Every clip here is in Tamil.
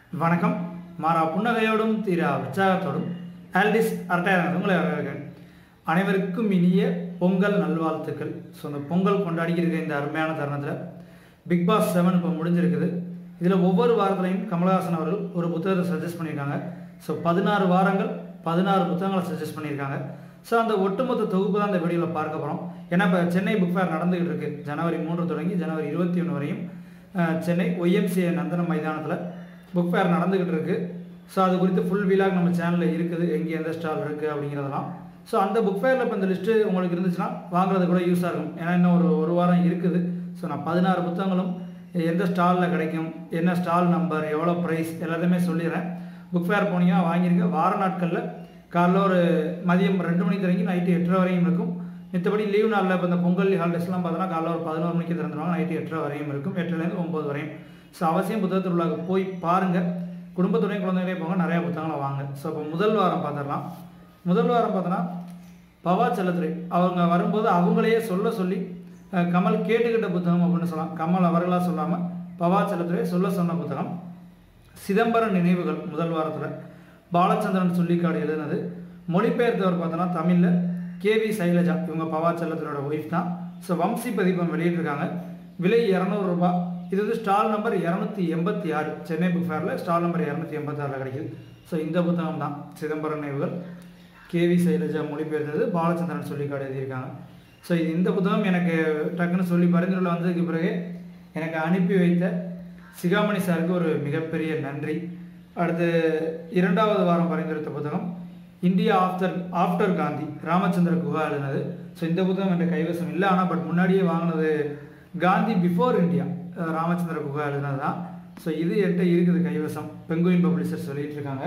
வணக்கம் மாறா புன்னகையோடும் தீரா உற்சாகத்தோடும் ஆல்டிஸ் அரட்டையாளர் உங்களை வரவேற்கிறேன் அனைவருக்கும் இனிய பொங்கல் நல்வாழ்த்துக்கள் ஸோ அந்த பொங்கல் கொண்டாடிக்கிட்டு இந்த அருமையான தருணத்தில் பிக் பாஸ் செவன் இப்போ முடிஞ்சிருக்குது இதில் ஒவ்வொரு வாரத்துலையும் கமலஹாசன் அவர்கள் ஒரு புத்தகத்தை சஜஸ்ட் பண்ணியிருக்காங்க ஸோ பதினாறு வாரங்கள் பதினாறு புத்தகங்களை சஜஸ்ட் பண்ணியிருக்காங்க ஸோ அந்த ஒட்டுமொத்த தொகுப்பு தான் இந்த வீடியோவில் பார்க்க போகிறோம் ஏன்னா இப்போ சென்னை புக் ஃபேர் நடந்துகிட்டு இருக்கு ஜனவரி மூன்று தொடங்கி ஜனவரி இருபத்தி ஒன்று வரையும் அஹ், சென்னை ஒய்எம்சிஏ நந்தனம் மைதானத்தில் புக் ஃபேர் நடந்துகிட்டு இருக்கு ஸோ அது குறித்து ஃபுல் வீலாக் நம்ம சேனலில் இருக்குது எங்கே எந்த ஸ்டால் இருக்குது அப்படிங்கிறதெல்லாம் ஸோ அந்த புக் ஃபேரில் இப்போ இந்த லிஸ்ட்டு உங்களுக்கு இருந்துச்சுன்னா வாங்குறது கூட யூஸாக இருக்கும் ஏன்னா இன்னும் ஒரு ஒரு வாரம் இருக்குது ஸோ நான் பதினாறு புத்தகங்களும் எந்த ஸ்டாலில் கிடைக்கும் என்ன ஸ்டால் நம்பர் எவ்வளோ ப்ரைஸ் எல்லாத்தையுமே சொல்லிடுறேன் புக் ஃபேர் போனீங்கன்னா வாங்கிருங்க வார நாட்களில் காலைல ஒரு மதியம் ரெண்டு மணி தொடங்கி நைட்டு எட்டரை வரையும் இருக்கும் மித்தபடி லீவ் நாளில் இப்போ இந்த பொங்கல் ஹாலிடேஸ்லாம் பார்த்தோன்னா காலைல ஒரு பதினோரு மணிக்கு திறந்துருவாங்க நைட்டு எட்டரை வரையும் இருக்கும் எட்டுலேருந்து ஒம்பது வரையும் ஸோ அவசியம் புத்தகத்தில் உள்ள போய் பாருங்கள் குடும்பத்துடையும் குழந்தைகளே போங்க நிறையா புத்தகங்களை வாங்க ஸோ இப்போ முதல் வாரம் பார்த்துடலாம் முதல் வாரம் பார்த்தோன்னா பவா செல்லத்துறை அவங்க வரும்போது அவங்களையே சொல்ல சொல்லி அஹ், கமல் கேட்டுக்கிட்ட புத்தகம் அப்படின்னு சொல்லலாம் கமல் அவர்களாக சொல்லாமல் பவா செல்லத்துறை சொல்ல சொன்ன புத்தகம் சிதம்பரம் நினைவுகள் முதல் வாரத்தில் பாலச்சந்திரன் சொல்லிக்காடு எழுதினது மொழிபெயர்த்தவர் பார்த்தோன்னா தமிழில் கேவி சைலஜா இவங்க பவா செல்லத்தினோட ஒய்ஃப் தான் ஸோ வம்சி பதிப்பம் வெளியிட்டிருக்காங்க விலை இரநூறுபா இது வந்து ஸ்டால் நம்பர் இரநூத்தி எண்பத்தி ஆறு சென்னை புக் ஃபேரில் ஸ்டால் நம்பர் இரநூத்தி எண்பத்தாறில் கிடைக்குது ஸோ இந்த புத்தகம் தான் சிதம்பரம் நினைவுகள் கேவி சைலஜா மொழிபெயர்த்தது பாலச்சந்திரன் சொல்லிக்காடு எழுதியிருக்காங்க ஸோ இது இந்த புத்தகம் எனக்கு டக்குன்னு சொல்லி பரிந்துரையில் வந்ததுக்கு பிறகு எனக்கு அனுப்பி வைத்த சிகாமணி சாருக்கு ஒரு மிகப்பெரிய நன்றி அடுத்து இரண்டாவது வாரம் பரிந்துரைத்த புத்தகம் India after after Gandhi Ramachandra Guha எழுதினது ஸோ இந்த புத்தகம் என்ற கைவசம் இல்லை ஆனால் பட் முன்னாடியே வாங்கினது Gandhi before India ah Ramachandra Guha எழுதினது தான் ஸோ இது என்கிட்ட இருக்குது கைவசம் பெங்குயின் பப்ளிஷர்ஸ் வெளியிட்டு இருக்காங்க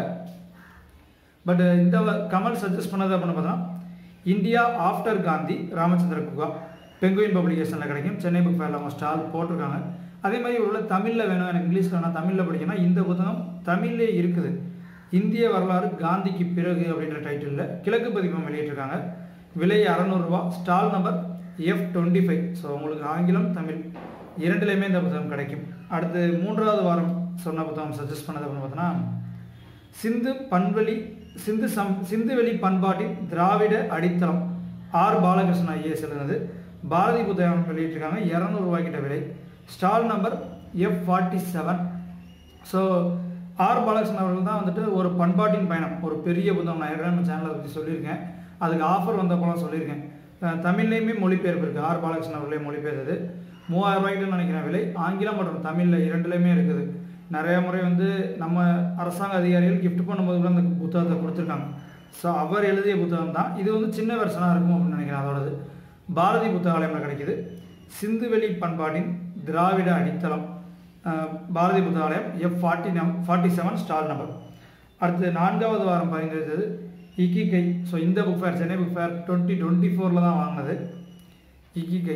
பட் இந்த வ- கமல் சஜஸ்ட் பண்ணது அப்படின்னு பார்த்தா India after Gandhi Ramachandra Guha Penguin பப்ளிகேஷனில் கிடைக்கும் சென்னை புக் ஃபேரில் அவங்க ஸ்டால் போட்டிருக்காங்க அதே மாதிரி உள்ள தமிழில் வேணும் எனக்கு இங்கிலீஷில் வேணாம் தமிழில் படிக்கணும் இந்த புத்தகம் தமிழ்லே இருக்குது இந்திய வரலாறு காந்திக்கு பிறகு அப்படின்ற டைட்டிலில் கிழக்கு பதிப்பம் வெளியிட்டிருக்காங்க விலை அறநூறுரூவா stall number F twenty five so உங்களுக்கு ஆங்கிலம் தமிழ் இரண்டுலேயுமே இந்த புத்தகம் கிடைக்கும் அடுத்து மூன்றாவது வாரம் சொன்ன புத்தகம் சஜஸ்ட் பண்ணது அப்படின்னு பார்த்தோன்னா சிந்து பண்வெளி சிந்து சம் சிந்துவெளி பண்பாட்டின் திராவிட அடித்தளம் ஆர் பாலகிருஷ்ணன் ஐஏஎஸ் எழுதுனது பாரதி புத்தகம் வெளியிட்டிருக்காங்க இரநூறுவாய்க்கிட்ட விலை stall number F forty seven so R Balakrishnan அவர்கள் தான் வந்துட்டு ஒரு பண்பாட்டின் பயணம் ஒரு பெரிய புத்தகம் நான் ஏற்கனவே நம்ம சேனலை பற்றி சொல்லியிருக்கேன் அதுக்கு ஆஃபர் வந்தப்போலாம் சொல்லியிருக்கேன் அஹ் தமிழ்லையுமே மொழிபெயர்ப்பு இருக்குது ஆர் பாலகிருஷ்ணன் அவர்களே மொழிபெயர்த்தது மூவாயிரம் ரூபாய்க்கு நினைக்கிறேன் விலை ஆங்கிலம் மற்றும் தமிழில் இரண்டுலையுமே இருக்குது நிறைய முறை வந்து நம்ம அரசாங்க அதிகாரிகள் கிஃப்ட் பண்ணும்போது கூட அந்த புத்தகத்தை கொடுத்துருக்காங்க ஸோ அவர் எழுதிய புத்தகம் தான் இது வந்து சின்ன வெர்ஷனாக இருக்கும் அப்படின்னு நினைக்கிறேன் அதோடது பாரதி புத்தகாலயமில் கிடைக்குது சிந்துவெளி பண்பாட்டின் திராவிட அடித்தளம் அஹ், பாரதி புத்தகாலயம் எஃப் ஃபார்ட்டி நம் ஃபார்ட்டி செவன் ஸ்டால் நம்பர் அடுத்து நான்காவது வாரம் பரிந்துரைத்தது இக்கிகை ஸோ இந்த book fair Chennai book fair twenty twenty ஃபோரில் தான் வாங்கினது இக்கிகை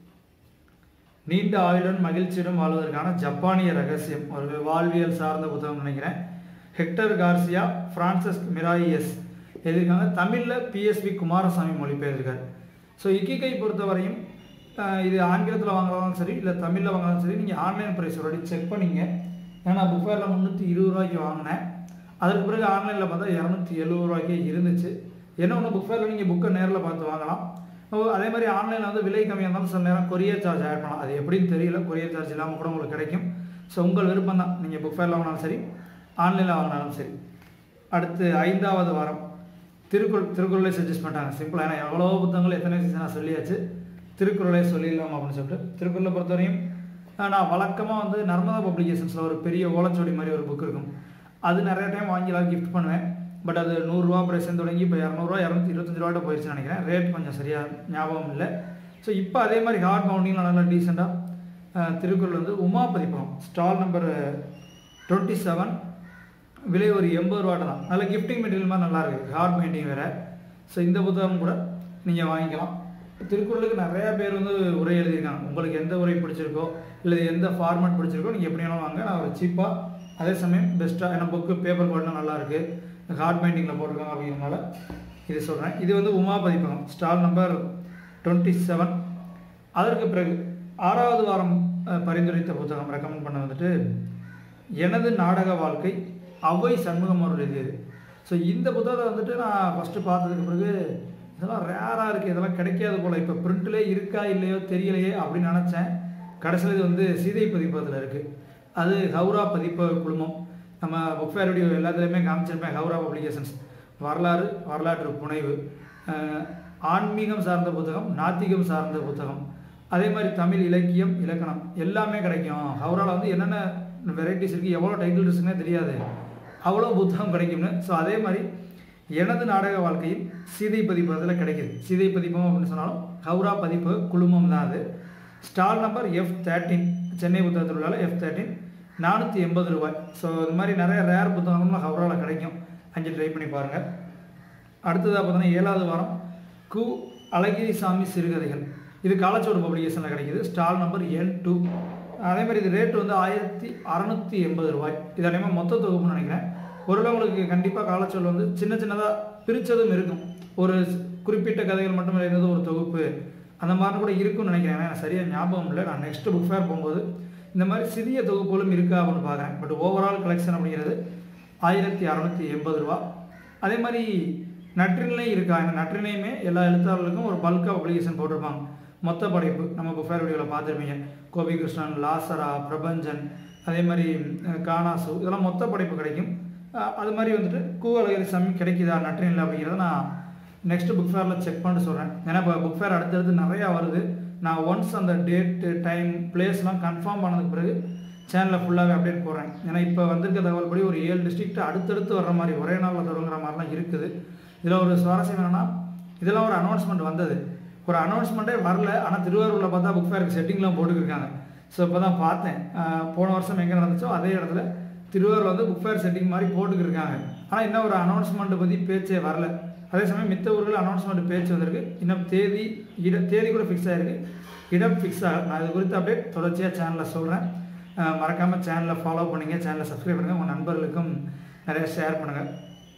நீண்ட ஆயுளுடன் மகிழ்ச்சியுடன் வாழ்வதற்கான ஜப்பானிய ரகசியம் ஒரு வாழ்வியல் சார்ந்த புத்தகம் நினைக்கிறேன் ஹெக்டர் கார்சியா பிரான்சஸ் மிராயிஎஸ் எழுதியிருக்காங்க தமிழில் பிஎஸ்வி குமாரசாமி மொழிபெயர்த்திருக்காரு ஸோ இக்கிகை பொறுத்தவரையும் அஹ், இது ஆங்கிலத்தில் வாங்கினாலும் சரி இல்லை தமிழில் வாங்கினாலும் சரி நீங்கள் ஆன்லைன் ப்ரைஸ் ஒரு செக் பண்ணிங்க ஏன்னா புக் ஃபேரில் முந்நூற்றி இருபது ரூபாய்க்கு வாங்கினேன் அதற்கு பிறகு ஆன்லைனில் பார்த்தா இரநூத்தி எழுபது ரூபாய்க்கே இருந்துச்சு என்ன ஒன்று புக் ஃபேரில் நீங்கள் புக்கை நேரில் பார்த்து வாங்கலாம் ஓ, அதே மாதிரி ஆன்லைனில் வந்து விலை கம்மியாக இருந்தாலும் சில நேரம் கொரியர் சார்ஜ் ஆட் பண்ணலாம் அது எப்படின்னு தெரியல கொரியர் சார்ஜ் இல்லாமல் கூட உங்களுக்கு கிடைக்கும் ஸோ உங்கள் விருப்பம் தான் நீங்கள் புக் ஃபேரில் வாங்கினாலும் சரி ஆன்லைனில் வாங்கினாலும் சரி அடுத்து ஐந்தாவது வாரம் திருக்குறள் திருக்குறளை சஜஸ்ட் பண்ணிட்டாங்க சிம்பிளாக ஏன்னா எவ்வளோ புத்தகங்கள் எத்தனை சீசனாக சொல்லியாச்சு திருக்குறளை சொல்லிடலாம் அப்படின்னு சொல்லிட்டு திருக்குறளை பொறுத்தவரையும் அஹ், நான் வழக்கமாக வந்து நர்மதா பப்ளிகேஷன்ஸில் ஒரு பெரிய ஓலைச்சுவடி மாதிரி ஒரு புக் இருக்கும் அது நிறைய டைம் வாங்கி எல்லாம் கிஃப்ட் பண்ணுவேன் பட் அது நூறுரூவா ப்ரைஸ் தொடங்கி இப்போ இரநூறுவா இரநூத்தி இருபத்தஞ்சு ரூபாய்ட்ட போயிடுச்சுன்னு நினைக்கிறேன் ரேட் கொஞ்சம் சரியாக ஞாபகம் இல்லை ஸோ இப்போ அதே மாதிரி ஹார்ட் பவுண்டிங் நல்லா டீசெண்டாக திருக்குறள் வந்து உமா பதிப்பகம் ஸ்டால் நம்பர் டுவெண்ட்டி செவன் விலை ஒரு எண்பது ரூபாட்ட தான் நல்ல கிஃப்டிங் மெட்டீரியல் மாதிரி நல்லா இருக்குது ஹார்ட் பெயிண்டிங் வேறு ஸோ இந்த புத்தகம் கூட நீங்கள் வாங்கிக்கலாம் திருக்குறளுக்கு நிறையா பேர் வந்து உரை எழுதியிருக்காங்க உங்களுக்கு எந்த உரை பிடிச்சிருக்கோ இல்லை எந்த ஃபார்மேட் பிடிச்சிருக்கோ நீங்கள் எப்படி வேணாலும் வாங்க நான் ஒரு சீப்பாக அதே சமயம் பெஸ்ட்டாக ஏன்னா புக்கு பேப்பர் குவாலிட்டி நல்லா இருக்குது ஹார்ட் பெயிண்டிங்கில் போட்டிருக்காங்க அப்படிங்கிறனால இது சொல்கிறேன் இது வந்து உமா பதிப்பகம் ஸ்டால் நம்பர் டுவெண்ட்டி செவன் அதற்கு பிறகு ஆறாவது வாரம் அஹ், பரிந்துரைத்த புத்தகம் ரெக்கமெண்ட் பண்ண வந்துட்டு எனது நாடக வாழ்க்கை அவை சண்முகம் அவர்கள் எழுதியது ஸோ இந்த புத்தகத்தை வந்துட்டு நான் ஃபஸ்ட்டு பார்த்ததுக்கு பிறகு இதெல்லாம் ரேராக இருக்குது இதெல்லாம் கிடைக்காது போல் இப்போ பிரிண்ட்லே இருக்கா இல்லையோ தெரியலையே அப்படின்னு நினச்சேன் கடைசியில் இது வந்து சீதை பதிப்பகத்தில் இருக்குது அது ஹவுரா பதிப்பக குழுமம் நம்ம புக் ஃபேர் வீடியோ எல்லாத்துலேயுமே காமிச்சிருப்பேன் ஹவுரா பப்ளிகேஷன்ஸ் வரலாறு வரலாற்று புனைவு அஹ், ஆன்மீகம் சார்ந்த புத்தகம் நாத்திகம் சார்ந்த புத்தகம் அதே மாதிரி தமிழ் இலக்கியம் இலக்கணம் எல்லாமே கிடைக்கும் ஹவுராவில் வந்து என்னென்ன வெரைட்டிஸ் இருக்குது எவ்வளோ டைட்டில் இருக்குன்னே தெரியாது அவ்வளோ புத்தகம் கிடைக்கும்னு ஸோ அதே மாதிரி எனது நாடக வாழ்க்கையில் சீதை பதிப்பகத்தில் கிடைக்குது சீதை பதிப்பகம் அப்படின்னு சொன்னாலும் ஹவுரா பதிப்பு குழுமம் தான் அது stall number F thirteen Chennai புத்தகத்தில் உள்ள எஃப் தேர்ட்டின் நானூற்றி எண்பது ரூபாய் ஸோ இது மாதிரி நிறைய ரேர் புத்தகங்கள்லாம் ஹவுராவில் கிடைக்கும் அஞ்சு ட்ரை பண்ணி பாருங்கள் அடுத்ததாக பார்த்தோன்னா ஏழாவது வாரம் கு அழகிரிசாமி சிறுகதைகள் இது காலச்சோடு பப்ளிகேஷனில் கிடைக்குது ஸ்டால் நம்பர் என் டூ அதே மாதிரி இது ரேட் வந்து ஆயிரத்தி அறநூற்றி எண்பது ரூபாய் இது அதே மாதிரி மொத்த தொகுப்புன்னு நினைக்கிறேன் ஒருவேளை உங்களுக்கு கண்டிப்பாக காலச்சோல் வந்து சின்ன சின்னதாக பிரித்ததும் இருக்கும் ஒரு குறிப்பிட்ட கதைகள் மட்டும் இருந்தது ஒரு தொகுப்பு அந்த மாதிரி கூட இருக்கும்னு நினைக்கிறேன் ஏன்னா எனக்கு சரியாக ஞாபகம் இல்லை நான் நெக்ஸ்ட் புக் ஃபேர் போகும்போது இந்த மாதிரி சிறிய தொகுப்புகளும் இருக்கா அப்படின்னு பார்க்குறேன் பட் ஓவரால் கலெக்ஷன் அப்படிங்கிறது ஆயிரத்தி அறநூற்றி எண்பது ரூபா அதே மாதிரி நற்றினையும் இருக்கா ஏன்னா நற்றினையுமே எல்லா எழுத்தாளர்களுக்கும் ஒரு பல்காக பப்ளிகேஷன் போட்டிருப்பாங்க மொத்த படைப்பு நம்ம புக் ஃபேர் வீடியோவில் பார்த்துருப்பீங்க கோபி கிருஷ்ணன் லாசரா பிரபஞ்சன் அதே மாதிரி அஹ், கானாசு இதெல்லாம் மொத்த படைப்பு கிடைக்கும் அஹ், அது மாதிரி வந்துட்டு கூ அழகரி சாமி கிடைக்குதா நற்றினில் அப்படிங்கிறத நான் நெக்ஸ்ட் புக் ஃபேரில் செக் பண்ணிட்டு சொல்கிறேன் ஏன்னா இப்போ புக் ஃபேர் அடுத்தடுத்து நிறையா வருது நான் ஒன்ஸ் அந்த டேட்டு டைம் பிளேஸ்லாம் கன்ஃபார்ம் பண்ணதுக்கு பிறகு சேனலில் ஃபுல்லாகவே அப்டேட் போடுறேன் ஏன்னா இப்போ வந்திருக்க தகவல் படி ஒரு ஏழு டிஸ்ட்ரிக்ட் அடுத்தடுத்து வர்ற மாதிரி ஒரே நாளில் தொடங்குற மாதிரிலாம் இருக்குது இதில் ஒரு சுவாரஸ்யம் என்னென்னா இதெல்லாம் ஒரு அனௌன்ஸ்மெண்ட் வந்தது ஒரு அனௌன்ஸ்மெண்ட்டே வரல ஆனால் திருவாரூரில் பார்த்தா புக் ஃபேருக்கு செட்டிங்லாம் போட்டுக்கிருக்காங்க ஸோ இப்போ தான் பார்த்தேன் அஹ் போன வருஷம் எங்கே நடந்துச்சோ அதே இடத்துல திருவாரூர் வந்து புக் ஃபேர் செட்டிங் மாதிரி போட்டுக்கிருக்காங்க ஆனால் இன்னும் ஒரு அனௌன்ஸ்மெண்ட்டை பற்றி பேச்சே வரல அதே சமயம் மித்த ஊர்கள் அனௌன்ஸ்மெண்ட் பேச்சு வந்திருக்கு இன்னும் தேதி இட தேதி கூட ஃபிக்ஸ் ஆகிருக்கு இடம் ஃபிக்ஸ் ஆகும் நான் இது குறித்து அப்டேட் தொடர்ச்சியாக சேனலில் சொல்கிறேன் மறக்காமல் சேனலை ஃபாலோ பண்ணுங்கள் சேனலை சப்ஸ்கிரைப் பண்ணுங்கள் உங்கள் நண்பர்களுக்கும் நிறைய ஷேர் பண்ணுங்கள்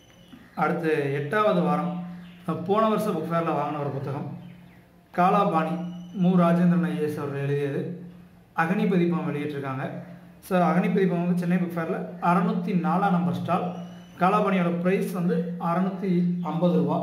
அடுத்து எட்டாவது வாரம் அஹ் போன வருஷம் புக் ஃபேரில் வாங்கின ஒரு புத்தகம் காலாபாணி மு ராஜேந்திரன் ஐஏஎஸ் அவர் எழுதியது அகனி பதிப்பகம் வெளியிட்டிருக்காங்க ஸோ அகனி பதிப்பகம் வந்து சென்னை புக் ஃபேரில் அறநூற்றி நாலாம் நம்பர் ஸ்டால் காலாபாணியோட ப்ரைஸ் வந்து அறநூற்றி ஐம்பது ரூபா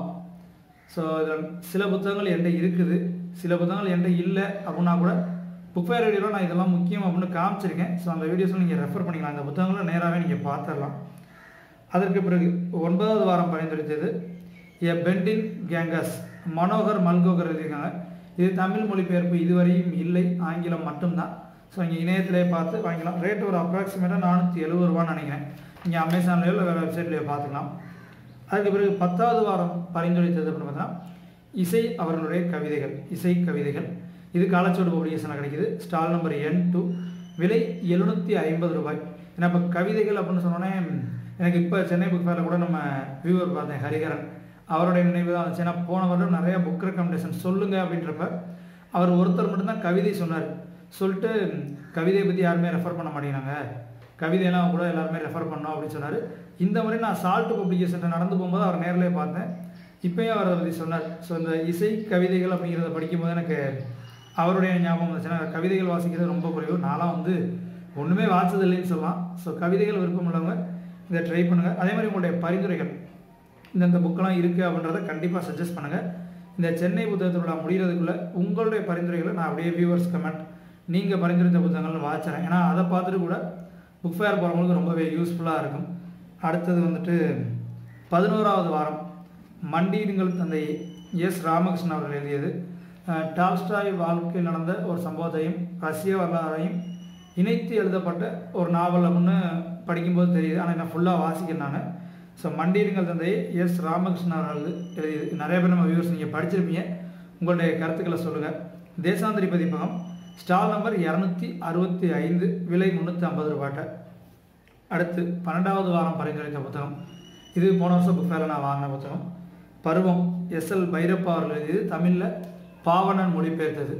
ஸோ இதில் சில புத்தகங்கள் என்கிட்ட இருக்குது சில புத்தகங்கள் என்கிட்ட இல்லை அப்படின்னா கூட புக் ஃபேர் வீடியோவில் நான் இதெல்லாம் முக்கியம் அப்படின்னு காமிச்சிருக்கேன் ஸோ அந்த வீடியோஸில் நீங்கள் ரெஃபர் பண்ணிக்கலாம் அந்த புத்தகங்களை நேராகவே நீங்கள் பார்த்துடலாம் அதற்கு பிறகு ஒன்பதாவது வாரம் பரிந்துரைத்தது எ பெண்டின் கேங்கஸ் மனோகர் மல்கோகர் எழுதியிருக்காங்க இது தமிழ் மொழிபெயர்ப்பு இதுவரையும் இல்லை ஆங்கிலம் மட்டும்தான் ஸோ இங்கே இணையத்திலே பார்த்து வாங்கிக்கலாம் ரேட் ஒரு அப்ராக்சிமேட்டாக நானூற்றி எழுபது ரூபான்னு நினைக்கிறேன் நீங்கள் அமேசான்லேயோ இல்லை வேறு வெப்சைட்லேயோ பார்த்துக்கலாம் அதுக்கு பிறகு பத்தாவது வாரம் பரிந்துரைத்தது அப்படின்னு பார்த்தா இசை அவர்களுடைய கவிதைகள் இசை கவிதைகள் இது காலச்சோடு பப்ளிகேஷனில் கிடைக்குது ஸ்டால் நம்பர் என் டூ விலை எழுநூற்றி ஐம்பது ரூபாய் ஏன்னா இப்போ கவிதைகள் அப்படின்னு சொன்னோன்னே எனக்கு இப்போ சென்னை புக் ஃபேரில் கூட நம்ம வியூவர் பார்த்தேன் ஹரிஹரன் அவருடைய நினைவு தான் இருந்துச்சு ஏன்னா போன வருடம் நிறையா புக் ரெக்கமெண்டேஷன் சொல்லுங்கள் அப்படின்றப்ப அவர் ஒருத்தர் மட்டும்தான் கவிதை சொன்னார் சொல்லிட்டு கவிதையை பற்றி யாருமே ரெஃபர் பண்ண மாட்டேங்கிறாங்க கவிதையெல்லாம் கூட எல்லாருமே ரெஃபர் பண்ணோம் அப்படின்னு சொன்னார் இந்த மாதிரி நான் சால்ட் பப்ளிகேஷன் நடந்து போகும்போது அவர் நேர்லயே பார்த்தேன் இப்பயும் அவர் அதை பற்றி சொன்னார் ஸோ இந்த இசை கவிதைகள் அப்படிங்கிறத படிக்கும்போது எனக்கு அவருடைய ஞாபகம் வந்துச்சுன்னா கவிதைகள் வாசிக்கிறது ரொம்ப குறைவு நான்லாம் வந்து ஒன்றுமே வாசிச்சது இல்லைன்னு சொல்லலாம் ஸோ கவிதைகள் விருப்பம் உள்ளவங்க இதை ட்ரை பண்ணுங்கள் அதே மாதிரி உங்களுடைய பரிந்துரைகள் இந்தந்த புக்கெல்லாம் இருக்குது அப்படின்றத கண்டிப்பாக சஜஸ்ட் பண்ணுங்கள் இந்த சென்னை புத்தகத்தோட முடிகிறதுக்குள்ளே உங்களுடைய பரிந்துரைகளை நான் அப்படியே வியூவர்ஸ் கமெண்ட் நீங்கள் பரிந்துரைத்த புத்தகங்கள் வாசிக்கிறேன் ஏன்னா அதை பார்த்துட்டு கூட புக் ஃபேர் போகிறவங்களுக்கு ரொம்பவே யூஸ்ஃபுல்லாக இருக்கும் அடுத்தது வந்துட்டு பதினோராவது வாரம் மண்டியிடுங்கள் தந்தை எஸ் ராமகிருஷ்ணன் அவர்கள் எழுதியது அஹ், டால்ஸ்டாய் வாழ்க்கையில் நடந்த ஒரு சம்பவத்தையும் ரஷ்ய வரலாறையும் இணைத்து எழுதப்பட்ட ஒரு நாவல் அப்படின்னு படிக்கும்போது தெரியுது ஆனால் என்ன ஃபுல்லாக வாசிக்கிறேன் நான் ஸோ மண்டியிடுங்கள் தந்தை எஸ் ராமகிருஷ்ணன் அவர்கள் எழுதியது நிறைய பேர் நம்ம வியூவர்ஸ் நீங்கள் படிச்சிருப்பீங்க உங்களுடைய கருத்துக்களை சொல்லுங்கள் தேசாந்திரி பதிப்பகம் ஸ்டால் நம்பர் இரநூத்தி அறுபத்தி ஐந்து விலை முந்நூற்றி ஐம்பது ரூபாட்ட அடுத்து பன்னெண்டாவது வாரம் பரிந்துரைத்த புத்தகம் இது போன வருஷம் புக் ஃபேரில் நான் வாங்கின புத்தகம் பருவம் எஸ்எல் பைரப்பா அவர்கள் எழுதியது தமிழில் பாவனன் மொழிபெயர்த்தது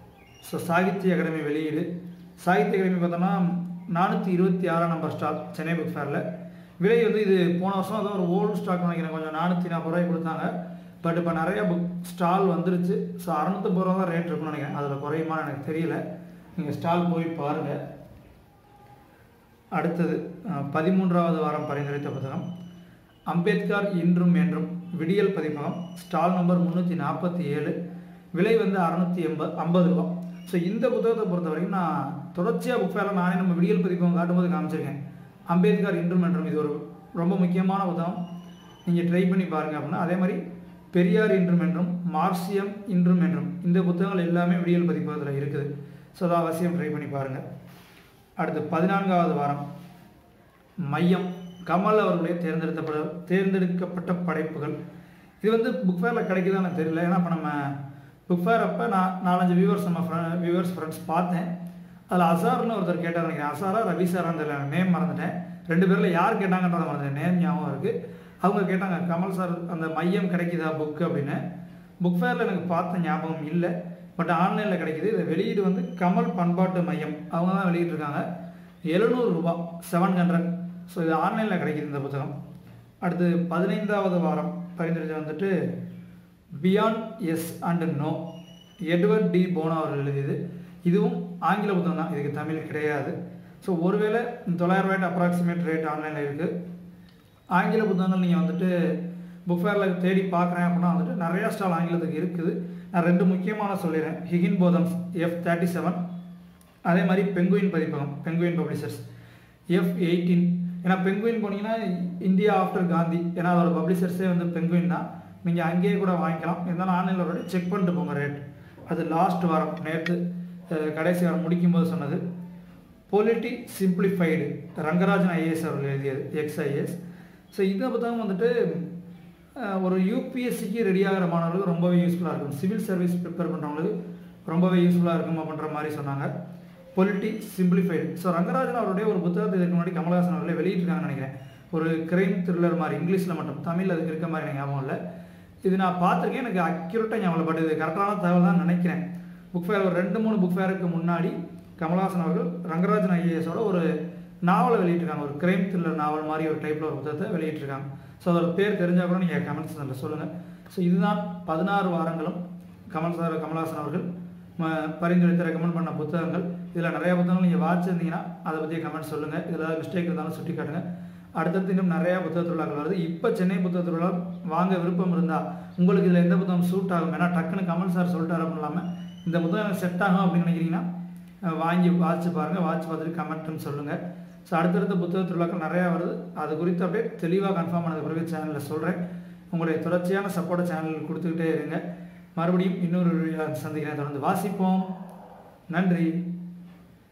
ஸோ சாகித்ய அகாடமி வெளியீடு சாகித்ய அகாடமி பார்த்தோம்னா நானூற்றி இருபத்தி ஆறாம் நம்பர் ஸ்டால் சென்னை புக் ஃபேரில் விலை வந்து இது போன வருஷம் அதான் ஒரு ஓல்டு ஸ்டாக் நினைக்கிறேன் கொஞ்சம் நானூற்றி நாற்பது ரூபாய்க்கு கொடுத்தாங்க பட் இப்போ நிறைய புக் ஸ்டால் வந்துருச்சு ஸோ அறநூற்றம்பது ரூபா தான் ரேட் இருக்கும்னு நினைக்கிறேன் அதில் குறையுமான்னு எனக்கு தெரியல நீங்கள் ஸ்டால் போய் பாருங்கள் அடுத்தது அஹ், பதிமூன்றாவது வாரம் பரிந்துரைத்த புத்தகம் அம்பேத்கர் இன்றும் என்றும் விடியல் பதிப்பகம் ஸ்டால் நம்பர் முந்நூற்றி நாற்பத்தி ஏழு விலை வந்து அறநூற்றி எண்பது ஐம்பது ரூபா ஸோ இந்த புத்தகத்தை பொறுத்த வரைக்கும் நான் தொடர்ச்சியாக புக் ஃபேரில் நானே நம்ம விடியல் பதிப்பகம் காட்டும்போது காமிச்சிருக்கேன் அம்பேத்கர் இன்றும் என்றும் இது ஒரு ரொம்ப முக்கியமான புத்தகம் நீங்கள் ட்ரை பண்ணி பாருங்கள் அப்படின்னா அதே மாதிரி பெரியார் இன்றும் என்றும் மார்க்சியம் இன்றும் என்றும் இந்த புத்தகங்கள் எல்லாமே விடியல் பதிப்பகத்தில் இருக்குது ஸோ அதை அவசியம் ட்ரை பண்ணி பாருங்கள் அடுத்து பதினான்காவது வாரம் மையம் கமல் அவர்களுடைய தேர்ந்தெடுக்கப்பட தேர்ந்தெடுக்கப்பட்ட படைப்புகள் இது வந்து புக் ஃபேரில் கிடைக்குதா எனக்கு தெரியல ஏன்னா இப்போ நம்ம புக் ஃபேர் அப்போ நான் நாலஞ்சு வியூவர்ஸ் நம்ம ஃப்ரெண்ட் வியூவர்ஸ் ஃப்ரெண்ட்ஸ் பார்த்தேன் அதில் அசார்னு ஒருத்தர் கேட்டார் நினைக்கிறேன் அசாரா ரவி சாரான்னு தெரியல நேம் மறந்துட்டேன் ரெண்டு பேரில் யார் கேட்டாங்கன்றதை மறந்துட்டேன் நேம் ஞாபகம் இருக்குது அவங்க கேட்டாங்க கமல் சார் அந்த மையம் கிடைக்குதா புக்கு அப்படின்னு புக் ஃபேரில் எனக்கு பார்த்த ஞாபகம் இல்லை பட் ஆன்லைனில் கிடைக்குது இது வெளியீடு வந்து கமல் பண்பாட்டு மையம் அவங்க தான் வெளியிட்டிருக்காங்க எழுநூறு ரூபா செவன் ஹண்ட்ரட் ஸோ இது ஆன்லைனில் கிடைக்குது இந்த புத்தகம் அடுத்து பதினைந்தாவது வாரம் பரிந்துரைச்சு வந்துட்டு beyond yes and no Edward de Bono அவர்கள் எழுதியது இதுவும் ஆங்கில புத்தகம் தான் இதுக்கு தமிழ் கிடையாது ஸோ ஒருவேளை தொள்ளாயிரம் ரூபாய்ட்டு அப்ராக்சிமேட் ரேட் ஆன்லைனில் இருக்குது ஆங்கில புத்தகங்கள் நீங்கள் வந்துட்டு புக் ஃபேரில் தேடி பார்க்குறேன் அப்படின்னா வந்துட்டு நிறையா ஸ்டால் ஆங்கிலத்துக்கு இருக்குது நான் ரெண்டு முக்கியமான சொல்லிடுறேன் Higginbothams F thirty seven அதே மாதிரி பெங்குயின் பதிப்பகம் பெங்குயின் பப்ளிஷர்ஸ் எஃப் எயிட்டீன் ஏன்னா பெங்குயின் போனீங்கன்னா இந்தியா ஆஃப்டர் காந்தி ஏன்னா அதோட பப்ளிஷர்ஸே வந்து பெங்குயின் தான் நீங்கள் அங்கேயே கூட வாங்கிக்கலாம் இருந்தாலும் ஆன்லைனில் ஒரு செக் பண்ணிட்டு போங்க ரேட் அது லாஸ்ட் வாரம் நேற்று அஹ், கடைசி வாரம் முடிக்கும்போது சொன்னது பொலிட்டி சிம்பிளிஃபைடு ரங்கராஜன் ஐஏஎஸ் அவர்கள் எழுதியது எக்ஸ்ஐஎஸ் ஸோ இந்த புத்தகம் வந்துட்டு அஹ், ஒரு யூபிஎஸ்சிக்கு ரெடி ஆகிற மாணவர்களுக்கு ரொம்பவே யூஸ்ஃபுல்லாக இருக்கும் சிவில் சர்வீஸ் ப்ரிப்பேர் பண்ணுறவங்களுக்கு ரொம்பவே யூஸ்ஃபுல்லாக இருக்கும் அப்படின்ற மாதிரி சொன்னாங்க பொலிட்டி சிம்பிளிஃபைடு ஸோ ரங்கராஜன் அவருடைய ஒரு புத்தகத்தை இதுக்கு முன்னாடி கமலஹாசன் அவர்களே வெளியிட்டிருக்காங்கன்னு நினைக்கிறேன் ஒரு கிரைம் த்ரில்லர் மாதிரி இங்கிலீஷில் மட்டும் தமிழ் அதுக்கு இருக்க மாதிரி எனக்கு ஞாபகம் இல்லை இது நான் பார்த்துருக்கேன் எனக்கு அக்யூரேட்டாக ஞாபகம் இல்லை பட் இது கரெக்டான தகவல் தான் நினைக்கிறேன் புக் ஃபேர் ஒரு ரெண்டு மூணு புக் ஃபேருக்கு முன்னாடி கமலஹாசன் அவர்கள் ரங்கராஜன் ஐஏஎஸோட ஒரு நாவலை வெளியிட்டிருக்காங்க ஒரு கிரைம் த்ரில்லர் நாவல் மாதிரி ஒரு டைப்பில் ஒரு புத்தகத்தை வெளியிட்டிருக்காங்க ஸோ அதோட பேர் தெரிஞ்சால் கூட நீங்கள் கமெண்ட்ஸ் அதில் சொல்லுங்கள் ஸோ இதுதான் பதினாறு வாரங்களும் கமல் சார் கமலஹாசன் அவர்கள் ம- பரிந்துரைத்து ரெக்கமெண்ட் பண்ண புத்தகங்கள் இதில் நிறைய புத்தகங்கள் நீங்கள் வாசிச்சிருந்தீங்கன்னா அதை பற்றி கமெண்ட் சொல்லுங்கள் இதில் ஏதாவது மிஸ்டேக் இருந்தாலும் சுட்டி காட்டுங்க அடுத்தடுத்து இன்னும் நிறையா புத்தக திருவிழாக்கள் வருது இப்போ சென்னை புத்தக திருவிழா வாங்க விருப்பம் இருந்தால் உங்களுக்கு இதில் எந்த புத்தகம் சூட் ஆகும் ஏன்னா டக்குன்னு கமல் சார் சொல்லிட்டாரு அப்படின்னு இல்லாமல் இந்த புத்தகம் எனக்கு செட் ஆகும் அப்படின்னு நினைக்கிறீங்கன்னா அஹ் வாங்கி வாசிச்சு பாருங்கள் வாட்சி பார்த்துட்டு கமெண்ட்னு சொல்லுங்கள் ஸோ அடுத்தடுத்த புத்தக திருவிழாக்கள் நிறையா வருது அது குறித்து அப்படியே தெளிவாக கன்ஃபார்ம் ஆனது பிறகு சேனலில் சொல்கிறேன் உங்களுடைய தொடர்ச்சியான சப்போர்ட்டை சேனல் கொடுத்துக்கிட்டே இருங்க மறுபடியும் இன்னொரு வீடியோ சந்திக்கிறேன் தொடர்ந்து வாசிப்போம் நன்றி